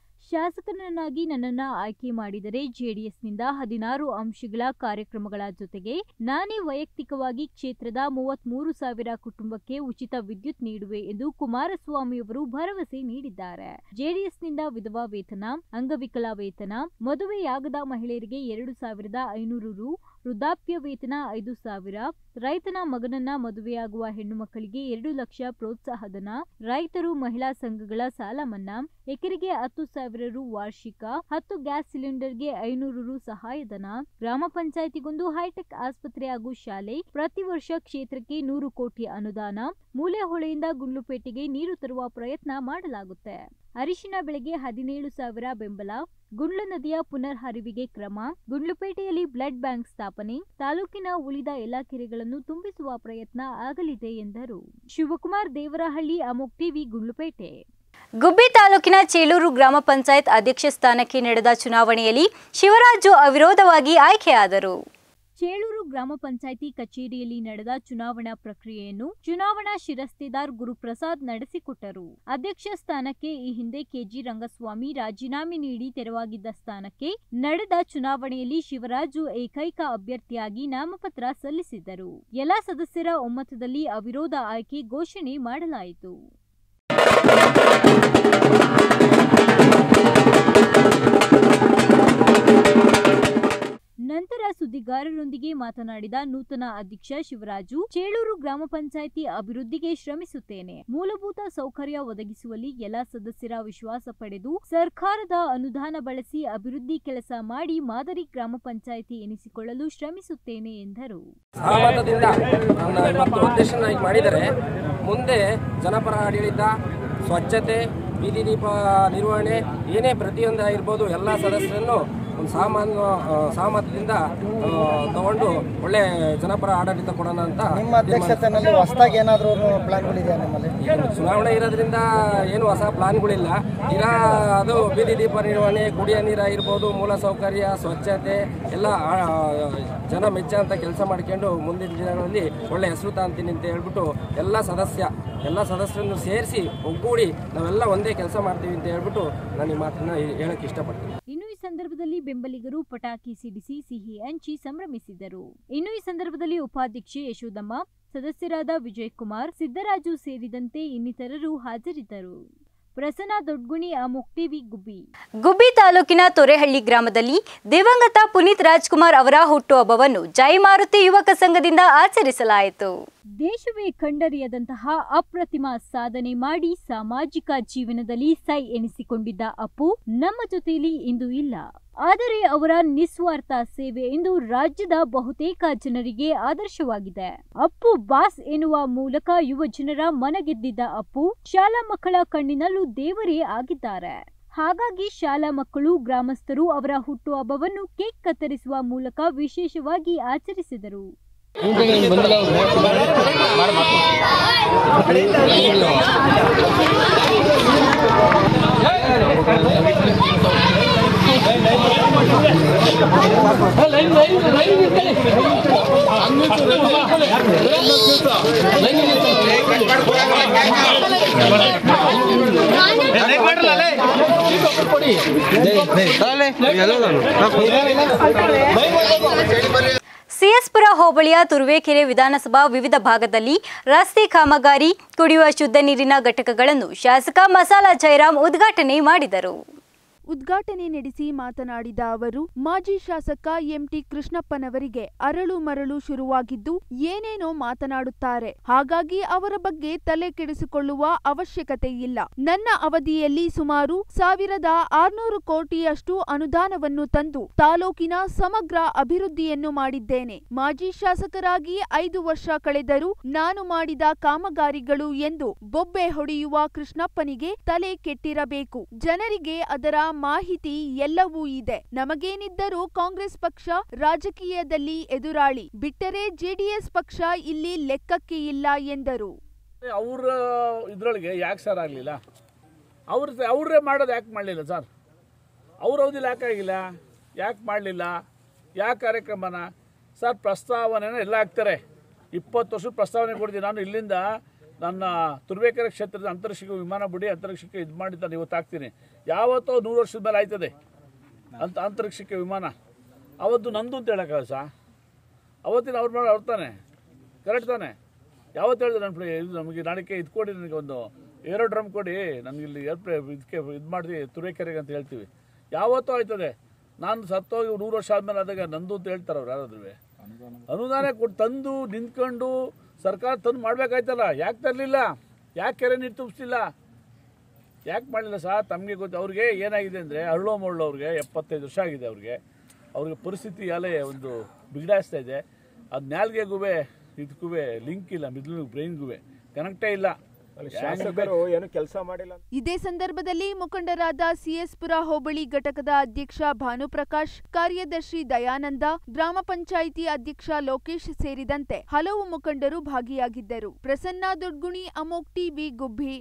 ಶಾಸಕನನ್ನಾಗಿ ನನ್ನನ್ನ ಆಯ್ಕೆ ಮಾಡಿದರೆ ಜೆಡಿಎಸ್ನಿಂದ ಹದಿನಾರು ಅಂಶಗಳ ಕಾರ್ಯಕ್ರಮಗಳ ಜೊತೆಗೆ ನಾನೇ ವೈಯಕ್ತಿಕವಾಗಿ ಕ್ಷೇತ್ರದ ಮೂವತ್ಮೂರು ಸಾವಿರ ಕುಟುಂಬಕ್ಕೆ ಉಚಿತ ವಿದ್ಯುತ್ ನೀಡುವೆ ಎಂದು ಕುಮಾರಸ್ವಾಮಿಯವರು ಭರವಸೆ ನೀಡಿದ್ದಾರೆ ಜೆಡಿಎಸ್ನಿಂದ ವಿಧವಾ ವೇತನ ಅಂಗವಿಕಲ ವೇತನ ಮದುವೆಯಾಗದ ಮಹಿಳೆಯರಿಗೆ ಎರಡು ಸಾವಿರದ ಐನೂರು ರು ವೃದ್ಧಾಪ್ಯ ವೇತನ ಐದು ಸಾವಿರ ರೈತನ ಮಗನನ್ನ ಮದುವೆಯಾಗುವ ಹೆಣ್ಣು ಮಕ್ಕಳಿಗೆ ಎರಡು ಲಕ್ಷ ಪ್ರೋತ್ಸಾಹಧನ ರೈತರು ಮಹಿಳಾ ಸಂಘಗಳ ಸಾಲ ಮನ್ನಾ ಎಕರೆಗೆ ಹತ್ತು ಸಾವಿರ ರು ವಾರ್ಷಿಕ ಹತ್ತು ಗ್ಯಾಸ್ ಸಿಲಿಂಡರ್ಗೆ ಐನೂರು ರು ಸಹಾಯಧನ ಗ್ರಾಮ ಪಂಚಾಯಿತಿಗೊಂದು ಹೈಟೆಕ್ ಆಸ್ಪತ್ರೆ ಹಾಗೂ ಶಾಲೆ ಪ್ರತಿ ವರ್ಷ ಕ್ಷೇತ್ರಕ್ಕೆ ನೂರು ಕೋಟಿ ಅನುದಾನ ಮೂಲೆಹೊಳೆಯಿಂದ ಗುಂಡ್ಲುಪೇಟೆಗೆ ನೀರು ತರುವ ಪ್ರಯತ್ನ ಮಾಡಲಾಗುತ್ತೆ ಅರಿಶಿನ ಬೆಳೆಗೆ ಹದಿನೇಳು ಸಾವಿರ ಬೆಂಬಲ ಗುಂಡ್ಲು ನದಿಯ ಪುನರ್ ಹರಿವಿಗೆ ಕ್ರಮ ಗುಂಡ್ಲುಪೇಟೆಯಲ್ಲಿ ಬ್ಲಡ್ ಬ್ಯಾಂಕ್ ಸ್ಥಾಪನೆ ತಾಲೂಕಿನ ಉಳಿದ ಎಲ್ಲಾ ಕೆರೆಗಳನ್ನು ತುಂಬಿಸುವ ಪ್ರಯತ್ನ ಆಗಲಿದೆ ಎಂದರು ಶಿವಕುಮಾರ್ ದೇವರಹಳ್ಳಿ ಅಮೋಕ್ ಟಿವಿ ಗುಂಡ್ಲುಪೇಟೆ ಗುಬ್ಬಿ ತಾಲೂಕಿನ ಚೇಳೂರು ಗ್ರಾಮ ಪಂಚಾಯತ್ ಅಧ್ಯಕ್ಷ ಸ್ಥಾನಕ್ಕೆ ನಡೆದ ಚುನಾವಣೆಯಲ್ಲಿ ಶಿವರಾಜು ಅವಿರೋಧವಾಗಿ ಆಯ್ಕೆಯಾದರು ಚೇಳೂರು ಗ್ರಾಮ ಪಂಚಾಯಿತಿ ಕಚೇರಿಯಲ್ಲಿ ನಡೆದ ಚುನಾವಣಾ ಪ್ರಕ್ರಿಯೆಯನ್ನು ಚುನಾವಣಾ ಶಿರಸ್ತೇದಾರ್ ಗುರುಪ್ರಸಾದ್ ನಡೆಸಿಕೊಟ್ಟರು ಅಧ್ಯಕ್ಷ ಸ್ಥಾನಕ್ಕೆ ಈ ಹಿಂದೆ ಕೆಜಿ ರಂಗಸ್ವಾಮಿ ರಾಜೀನಾಮೆ ನೀಡಿ ತೆರವಾಗಿದ್ದ ಸ್ಥಾನಕ್ಕೆ ನಡೆದ ಚುನಾವಣೆಯಲ್ಲಿ ಶಿವರಾಜು ಏಕೈಕ ಅಭ್ಯರ್ಥಿಯಾಗಿ ನಾಮಪತ್ರ ಸಲ್ಲಿಸಿದ್ದರು ಎಲ್ಲಾ ಸದಸ್ಯರ ಒಮ್ಮತದಲ್ಲಿ ಅವಿರೋಧ ಆಯ್ಕೆ ಘೋಷಣೆ ಮಾಡಲಾಯಿತು ನಂತರ ಸುದ್ದಿಗಾರರೊಂದಿಗೆ ಮಾತನಾಡಿದ ನೂತನ ಅಧ್ಯಕ್ಷ ಶಿವರಾಜು ಚೇಳೂರು ಗ್ರಾಮ ಪಂಚಾಯಿತಿ ಅಭಿವೃದ್ಧಿಗೆ ಶ್ರಮಿಸುತ್ತೇನೆ ಮೂಲಭೂತ ಸೌಕರ್ಯ ಒದಗಿಸುವಲ್ಲಿ ಎಲ್ಲ ಸದಸ್ಯರ ವಿಶ್ವಾಸ ಪಡೆದು ಸರ್ಕಾರದ ಅನುದಾನ ಬಳಸಿ ಅಭಿವೃದ್ಧಿ ಕೆಲಸ ಮಾಡಿ ಮಾದರಿ ಗ್ರಾಮ ಪಂಚಾಯಿತಿ ಎನಿಸಿಕೊಳ್ಳಲು ಶ್ರಮಿಸುತ್ತೇನೆ ಎಂದರು ಸಹಮತದಿಂದ ನನ್ನ ಇವತ್ತು ಅಧ್ಯಕ್ಷನಾಗಿ ಮಾಡಿದರೆ ಮುಂದೆ ಜನಪರ ಆಡಳಿತ ಸ್ವಚ್ಛತೆ ಬೀದಿ ದೀಪ ನಿರ್ವಹಣೆ ಏನೇ ಪ್ರತಿಯೊಂದು ಇರ್ಬೋದು ಎಲ್ಲ ಸದಸ್ಯರನ್ನು ಒಂದು ಸಾಮಾನ್ಯ ಆ, ಸಹಮತದಿಂದ ಆ, ತಗೊಂಡು ಒಳ್ಳೆ ಜನಪರ ಆಡಳಿತ ಕೊಡೋಣ ಅಂತ ನಿಮ್ಮ ಅಧ್ಯಕ್ಷತೆಯಲ್ಲಿ ಹೊಸದಾಗಿ ಏನಾದರೂ ಪ್ಲಾನ್ಗಳಿದೆಯಾ ನಿಮ್ಮಲ್ಲಿ ಏನು ಚುನಾವಣೆ ಇರೋದ್ರಿಂದ ಏನು ಹೊಸ ಪ್ಲಾನ್ಗಳಿಲ್ಲ ಇರ ಅದು ಬೀದಿ ದೀಪ ನಿರ್ವಹಣೆ ಕುಡಿಯೋ ನೀರಾಗಿರ್ಬೋದು ಮೂಲಸೌಕರ್ಯ ಸ್ವಚ್ಛತೆ ಎಲ್ಲ ಆ, ಜನ ಮೆಚ್ಚಂತ ಕೆಲಸ ಮಾಡ್ಕೊಂಡು ಮುಂದಿನ ದಿನಗಳಲ್ಲಿ ಒಳ್ಳೆ ಹೆಸರು ತಾಂತೀನಿ ಅಂತ ಹೇಳ್ಬಿಟ್ಟು ಎಲ್ಲ ಸದಸ್ಯ ಎಲ್ಲ ಸದಸ್ಯರನ್ನು ಸೇರಿಸಿ ಒಗ್ಗೂಡಿ ನಾವೆಲ್ಲ ಒಂದೇ ಕೆಲಸ ಮಾಡ್ತೀವಿ ಅಂತ ಹೇಳ್ಬಿಟ್ಟು ನಾನು ಈ ಮಾತನ್ನ ಹೇಳಕ್ಕೆ ಇಷ್ಟಪಡ್ತೀನಿ ಇನ್ನು ಈ ಸಂದರ್ಭದಲ್ಲಿ ಬೆಂಬಲಿಗರು ಪಟಾಕಿ ಸಿಡಿಸಿ ಸಿಹಿ ಹಂಚಿ ಸಂಭ್ರಮಿಸಿದರು ಇನ್ನು ಈ ಸಂದರ್ಭದಲ್ಲಿ ಉಪಾಧ್ಯಕ್ಷೆ ಯಶೋದಮ್ಮ ಸದಸ್ಯರಾದ ವಿಜಯ್ ಕುಮಾರ್ ಸಿದ್ದರಾಜು ಸೇರಿದಂತೆ ಇನ್ನಿತರರು ಹಾಜರಿದ್ದರು ಪ್ರಸನ್ನ ದೊಡ್ಗುಣಿ ಅಮೋಕ್ ಟಿವಿ ಗುಬ್ಬಿ ಗುಬ್ಬಿ ತಾಲೂಕಿನ ತೊರೆಹಳ್ಳಿ ಗ್ರಾಮದಲ್ಲಿ ದಿವಂಗತ ಪುನೀತ್ ರಾಜ್ಕುಮಾರ್ ಅವರ ಹುಟ್ಟುಹಬ್ಬವನ್ನು ಜೈ ಮಾರುತಿ ಯುವಕ ಸಂಘದಿಂದ ಆಚರಿಸಲಾಯಿತು ದೇಶವೇ ಕಂಡರಿಯದಂತಹ ಅಪ್ರತಿಮ ಸಾಧನೆ ಮಾಡಿ ಸಾಮಾಜಿಕ ಜೀವನದಲ್ಲಿ ಸೈ ಎನಿಸಿಕೊಂಡಿದ್ದ ಅಪ್ಪು ನಮ್ಮ ಜೊತೆಯಲ್ಲಿ ಇಂದು ಇಲ್ಲ ಆದರೆ ಅವರ ನಿಸ್ವಾರ್ಥ ಸೇವೆ ಇಂದು ರಾಜ್ಯದ ಬಹುತೇಕ ಜನರಿಗೆ ಆದರ್ಶವಾಗಿದೆ ಅಪ್ಪು ಬಾಸ್ ಎನ್ನುವ ಮೂಲಕ ಯುವ ಜನರ ಮನಗೆದ್ದಿದ್ದ ಅಪ್ಪು ಶಾಲಾ ಮಕ್ಕಳ ಕಣ್ಣಿನಲ್ಲೂ ದೇವರೇ ಆಗಿದ್ದಾರೆ ಹಾಗಾಗಿ ಶಾಲಾ ಮಕ್ಕಳು ಗ್ರಾಮಸ್ಥರು ಅವರ ಹುಟ್ಟುಹಬ್ಬವನ್ನು ಕೇಕ್ ಕತ್ತರಿಸುವ ಮೂಲಕ ವಿಶೇಷವಾಗಿ ಆಚರಿಸಿದರು ಸಿಎಸ್ಪುರ ಹೋಬಳಿಯ ತುರುವೇಕೆರೆ ವಿಧಾನಸಭಾ ವಿವಿಧ ಭಾಗದಲ್ಲಿ ರಸ್ತೆ ಕಾಮಗಾರಿ ಕುಡಿಯುವ ಶುದ್ಧ ನೀರಿನ ಘಟಕಗಳನ್ನು ಶಾಸಕ ಮಸಾಲಾ ಜಯರಾಮ್ ಉದ್ಘಾಟನೆ ಮಾಡಿದರು ಉದ್ಘಾಟನೆ ನಡೆಸಿ ಮಾತನಾಡಿದ ಅವರು ಮಾಜಿ ಶಾಸಕ ಎಂಟಿ ಕೃಷ್ಣಪ್ಪನವರಿಗೆ ಅರಳು ಮರಳು ಶುರುವಾಗಿದ್ದು ಏನೇನೋ ಮಾತನಾಡುತ್ತಾರೆ ಹಾಗಾಗಿ ಅವರ ಬಗ್ಗೆ ತಲೆ ಕೆಡಿಸಿಕೊಳ್ಳುವ ಅವಶ್ಯಕತೆ ಇಲ್ಲ ನನ್ನ ಅವಧಿಯಲ್ಲಿ ಸುಮಾರು ಸಾವಿರದ ಆರ್ನೂರು ಕೋಟಿಯಷ್ಟು ಅನುದಾನವನ್ನು ತಂದು ತಾಲೂಕಿನ ಸಮಗ್ರ ಅಭಿವೃದ್ಧಿಯನ್ನು ಮಾಡಿದ್ದೇನೆ ಮಾಜಿ ಶಾಸಕರಾಗಿ ಐದು ವರ್ಷ ಕಳೆದರೂ ನಾನು ಮಾಡಿದ ಕಾಮಗಾರಿಗಳು ಎಂದು ಬೊಬ್ಬೆ ಹೊಡೆಯುವ ಕೃಷ್ಣಪ್ಪನಿಗೆ ತಲೆ ಕೆಟ್ಟಿರಬೇಕು ಜನರಿಗೆ ಅದರ ಮಾಹಿತಿ ಎಲ್ಲವೂ ಇದೆ ನಮಗೇನಿದ್ದರೂ ಕಾಂಗ್ರೆಸ್ ಪಕ್ಷ ರಾಜಕೀಯದಲ್ಲಿ ಎದುರಾಳಿ ಬಿಟ್ಟರೆ ಜೆಡಿಎಸ್ ಪಕ್ಷ ಇಲ್ಲಿ ಲೆಕ್ಕಕ್ಕೆ ಇಲ್ಲ ಎಂದರು ಅವ್ರ ಇದ್ರೊಳಗೆ ಯಾಕೆ ಸರ್ ಆಗಲಿಲ್ಲ ಅವ್ರ ಅವರೇ ಮಾಡೋದು ಯಾಕೆ ಮಾಡಲಿಲ್ಲ ಸರ್ ಅವ್ರ ಅವಧಿಲಿ ಯಾಕೆ ಆಗಿಲ್ಲ ಯಾಕೆ ಮಾಡಲಿಲ್ಲ ಯಾಕೆ ಕಾರ್ಯಕ್ರಮನ ಸರ್ ಪ್ರಸ್ತಾವನೆನ ಎಲ್ಲ ಹಾಕ್ತಾರೆ ಇಪ್ಪತ್ತು ವರ್ಷದ ಪ್ರಸ್ತಾವನೆ ಕೊಡ್ತೀನಿ ನಾನು ಇಲ್ಲಿಂದ ನನ್ನ ತುರ್ಬೇಕೆರೆ ಕ್ಷೇತ್ರದ ಅಂತರಿಕ್ಷಕ್ಕೆ ವಿಮಾನ ಬಿಡಿ ಅಂತರಿಕ್ಷಕ್ಕೆ ಇದು ಮಾಡಿ ನಾನು ಇವತ್ತು ಹಾಕ್ತೀನಿ ಯಾವತ್ತೋ ನೂರು ವರ್ಷದ ಮೇಲೆ ಆಯ್ತದೆ ಅಂತ ಅಂತರಿಕ್ಷಕ್ಕೆ ವಿಮಾನ ಅವತ್ತು ನಂದು ಅಂತ ಹೇಳೋಕ್ಕಾಗಲ್ಲ ಸಾ ಅವತ್ತಿನ ಅವ್ರು ಮಾಡಿ ಅವ್ರು ತಾನೆ ಕರೆಕ್ಟ್ ತಾನೆ ಯಾವತ್ತು ಹೇಳಿದೆ ನನ್ನ ಇದು ನಮಗೆ ನಾಳೆಗೆ ಇದು ಕೊಡಿ ನನಗೆ ಒಂದು ಏರೋ ಡ್ರಮ್ ಕೊಡಿ ನನಗೆ ಇಲ್ಲಿ ಏರ್ಪ್ಲೇ ಇದಕ್ಕೆ ಇದು ಮಾಡಿ ತುರೇಕೆರೆಗೆ ಅಂತ ಹೇಳ್ತೀವಿ ಯಾವತ್ತೂ ಆಯ್ತದೆ ನಾನು ಸತ್ತೋಗಿ ನೂರು ವರ್ಷ ಆದ್ಮೇಲೆ ಆದಾಗ ನಂದು ಅಂತ ಹೇಳ್ತಾರೆ ಅವ್ರು ಯಾರಾದ್ರೂ ಅನುದಾನ ಕೊಟ್ಟು ತಂದು ನಿಂತ್ಕೊಂಡು ಸರ್ಕಾರ ತಂದು ಮಾಡ್ಬೇಕಾಯ್ತಲ್ಲ ಯಾಕೆ ತರಲಿಲ್ಲ ಯಾಕೆ ಕೆರೆ ನೀರು ತುಂಬಿಸ್ಲಿಲ್ಲ ಯಾಕೆ ಮಾಡಲಿಲ್ಲ ಸಹ ತಮಗೆ ಗೊತ್ತು ಅವ್ರಿಗೆ ಏನಾಗಿದೆ ಅಂದರೆ ಅರಳೋ ಮರಳು ಅವ್ರಿಗೆ ಎಪ್ಪತ್ತೈದು ವರ್ಷ ಆಗಿದೆ ಅವ್ರಿಗೆ ಅವ್ರಿಗೆ ಪರಿಸ್ಥಿತಿ ಅಲೆ ಒಂದು ಬಿಗಡಾಯಿಸ್ತಾ ಇದೆ ಅದು ನಾಲ್ಗೆಗೂ ಇದಕ್ಕೂ ಲಿಂಕ್ ಇಲ್ಲ ಮಿಡ್ಲ್ ಬ್ರೈನ್ಗೂ ಕನೆಕ್ಟೇ ಇಲ್ಲ ಶಾಸಕರು ಏನು ಕೆಲಸ ಮಾಡಿಲ್ಲ ಇದೇ ಸಂದರ್ಭದಲ್ಲಿ ಮುಖಂಡರಾದ ಸಿಎಸ್ಪುರ ಹೋಬಳಿ ಘಟಕದ ಅಧ್ಯಕ್ಷ ಭಾನುಪ್ರಕಾಶ್ ಕಾರ್ಯದರ್ಶಿ ದಯಾನಂದ ಗ್ರಾಮ ಪಂಚಾಯಿತಿ ಅಧ್ಯಕ್ಷ ಲೋಕೇಶ್ ಸೇರಿದಂತೆ ಹಲವು ಮುಖಂಡರು ಭಾಗಿಯಾಗಿದ್ದರು ಪ್ರಸನ್ನ ದೊಡ್ಗುಣಿ ಅಮೋಕ್ ಟಿವಿ ಗುಬ್ಬಿ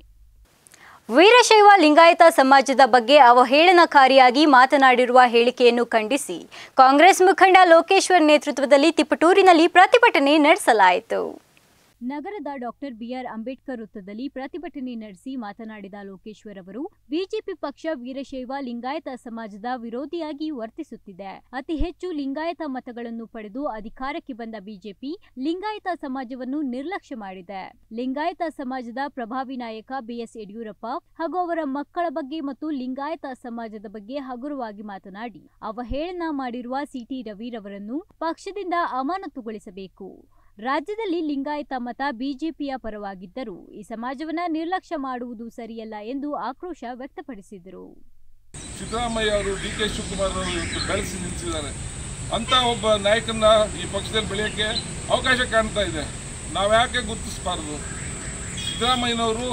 ವೀರಶೈವ ಲಿಂಗಾಯತ ಸಮಾಜದ ಬಗ್ಗೆ ಅವಹೇಳನಕಾರಿಯಾಗಿ ಮಾತನಾಡಿರುವ ಹೇಳಿಕೆಯನ್ನು ಖಂಡಿಸಿ ಕಾಂಗ್ರೆಸ್ ಮುಖಂಡ ಲೋಕೇಶ್ವರ್ ನೇತೃತ್ವದಲ್ಲಿ ತಿಪಟೂರಿನಲ್ಲಿ ಪ್ರತಿಭಟನೆ ನಡೆಸಲಾಯಿತು ನಗರದ ಡಾಕ್ಟರ್ ಬಿಆರ್ ಅಂಬೇಡ್ಕರ್ ವೃತ್ತದಲ್ಲಿ ಪ್ರತಿಭಟನೆ ನಡೆಸಿ ಮಾತನಾಡಿದ ಲೋಕೇಶ್ವರ್ ಅವರು ಬಿಜೆಪಿ ಪಕ್ಷ ವೀರಶೈವ ಲಿಂಗಾಯತ ಸಮಾಜದ ವಿರೋಧಿಯಾಗಿ ವರ್ತಿಸುತ್ತಿದೆ ಅತಿ ಹೆಚ್ಚು ಲಿಂಗಾಯತ ಮತಗಳನ್ನು ಪಡೆದು ಅಧಿಕಾರಕ್ಕೆ ಬಂದ ಬಿಜೆಪಿ ಲಿಂಗಾಯತ ಸಮಾಜವನ್ನು ನಿರ್ಲಕ್ಷ್ಯ ಮಾಡಿದೆ ಲಿಂಗಾಯತ ಸಮಾಜದ ಪ್ರಭಾವಿ ನಾಯಕ ಬಿಎಸ್ ಯಡಿಯೂರಪ್ಪ ಹಾಗೂ ಅವರ ಮಕ್ಕಳ ಬಗ್ಗೆ ಮತ್ತು ಲಿಂಗಾಯತ ಸಮಾಜದ ಬಗ್ಗೆ ಹಗುರವಾಗಿ ಮಾತನಾಡಿ ಅವಹೇಳನ ಮಾಡಿರುವ ಸಿಟಿ ರವಿರವರನ್ನು ಪಕ್ಷದಿಂದ ಅಮಾನತುಗೊಳಿಸಬೇಕು ರಾಜ್ಯದಲ್ಲಿ ಲಿಂಗಾಯತ ಮತ ಬಿಜೆಪಿಯ ಪರವಾಗಿದ್ದರೂ ಈ ಸಮಾಜವನ್ನ ನಿರ್ಲಕ್ಷ್ಯ ಮಾಡುವುದು ಸರಿಯಲ್ಲ ಎಂದು ಆಕ್ರೋಶ ವ್ಯಕ್ತಪಡಿಸಿದರು ಸಿದ್ದರಾಮಯ್ಯ ಅವರು ಡಿ ಕೆ ಶಿವಕುಮಾರ್ ಅವರು ಇವತ್ತು ಬೆಳೆಸಿ ನಿಲ್ಲಿಸಿದ್ದಾರೆ ಅಂತ ಒಬ್ಬ ನಾಯಕನ ಈ ಪಕ್ಷದಲ್ಲಿ ಬೆಳೆಯೋಕ್ಕೆ ಅವಕಾಶ ಕಾಣ್ತಾ ಇದೆ ನಾವು ಯಾಕೆ ಗುರುತಿಸಬಾರ್ದು ಸಿದ್ದರಾಮಯ್ಯನವರು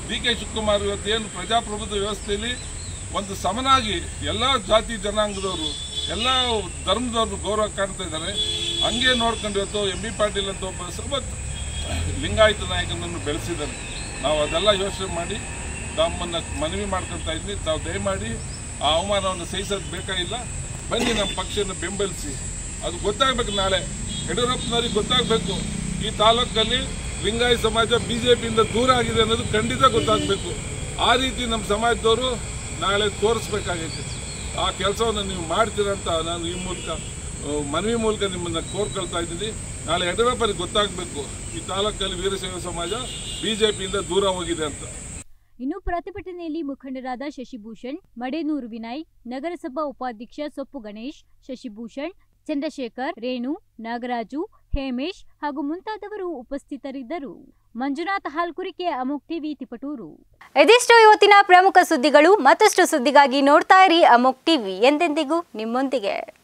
ಡಿ ಕೆ ಶಿವಕುಮಾರ್ ಇವತ್ತೇನು ಪ್ರಜಾಪ್ರಭುತ್ವ ವ್ಯವಸ್ಥೆಯಲ್ಲಿ ಒಂದು ಸಮನಾಗಿ ಎಲ್ಲ ಜಾತಿ ಜನಾಂಗದವರು ಎಲ್ಲ ಧರ್ಮದವ್ರು ಗೌರವ ಕಾಣ್ತಾ ಇದ್ದಾರೆ ಹಂಗೆ ನೋಡ್ಕೊಂಡು ಇವತ್ತು ಎಂ ಬಿ ಪಾಟೀಲ್ ಅಂತ ಒಬ್ಬ ಸಮತ್ ಲಿಂಗಾಯತ ನಾಯಕನನ್ನು ಬೆಳೆಸಿದ್ದಾರೆ ನಾವು ಅದೆಲ್ಲ ಯೋಚನೆ ಮಾಡಿ ತಮ್ಮನ್ನು ಮನವಿ ಮಾಡ್ಕೊತಾ ಇದ್ವಿ ತಾವು ದಯಮಾಡಿ ಆ ಅವಮಾನವನ್ನು ಸಹಿಸೋದು ಬೇಕಾಗಿಲ್ಲ ಬನ್ನಿ ನಮ್ಮ ಪಕ್ಷನ ಬೆಂಬಲಿಸಿ ಅದು ಗೊತ್ತಾಗಬೇಕು ನಾಳೆ ಯಡಿಯೂರಪ್ಪನವ್ರಿಗೆ ಗೊತ್ತಾಗಬೇಕು ಈ ತಾಲೂಕಲ್ಲಿ ಲಿಂಗಾಯತ ಸಮಾಜ ಬಿ ಜೆ ಪಿಯಿಂದ ದೂರ ಆಗಿದೆ ಅನ್ನೋದು ಖಂಡಿತ ಗೊತ್ತಾಗಬೇಕು ಆ ರೀತಿ ನಮ್ಮ ಸಮಾಜದವರು ನಾಳೆ ತೋರಿಸ್ಬೇಕಾಗೈತೆ ಆ ಕೆಲಸವನ್ನು ನೀವು ಮಾಡ್ತೀರಂತ ನಾನು ಈ ಮೂಲಕ ಆ, ಮನವಿ ಮೂಲಕ ನಿಮ್ಮನ್ನು ಕೋರ್ಕೊಳ್ತಾ ಇದ್ದೀನಿ ನಾಳೆ ಯಡಿಯೂರಪ್ಪನಿಗೆ ಗೊತ್ತಾಗಬೇಕು ಈ ತಾಲೂಕಲ್ಲಿ ವೀರಶೈವ ಸಮಾಜ ಬಿ ಜೆ ಪಿಯಿಂದ ದೂರ ಹೋಗಿದೆ ಅಂತ ಇನ್ನು ಪ್ರತಿಭಟನೆಯಲ್ಲಿ ಮುಖಂಡರಾದ ಶಶಿಭೂಷಣ್ ಮಡೇನೂರು ವಿನಯ್ ನಗರಸಭಾ ಉಪಾಧ್ಯಕ್ಷ ಸೊಪ್ಪು ಗಣೇಶ್ ಶಶಿಭೂಷಣ್ ಚಂದ್ರಶೇಖರ್ ರೇಣು ನಾಗರಾಜು ಹೇಮೇಶ್ ಹಾಗೂ ಮುಂತಾದವರು ಉಪಸ್ಥಿತರಿದ್ದರು ಮಂಜುನಾಥ್ ಹಾಲ್ಕುರಿಕೆ ಅಮೋಕ್ ಟಿವಿ ತಿಪಟೂರು ಇದಿಷ್ಟು ಇವತ್ತಿನ ಪ್ರಮುಖ ಸುದ್ದಿಗಳು ಮತ್ತಷ್ಟು ಸುದ್ದಿಗಾಗಿ ನೋಡ್ತಾ ಇರಿ ಅಮೋಕ್ ಟಿವಿ ಎಂದೆಂದಿಗೂ ನಿಮ್ಮೊಂದಿಗೆ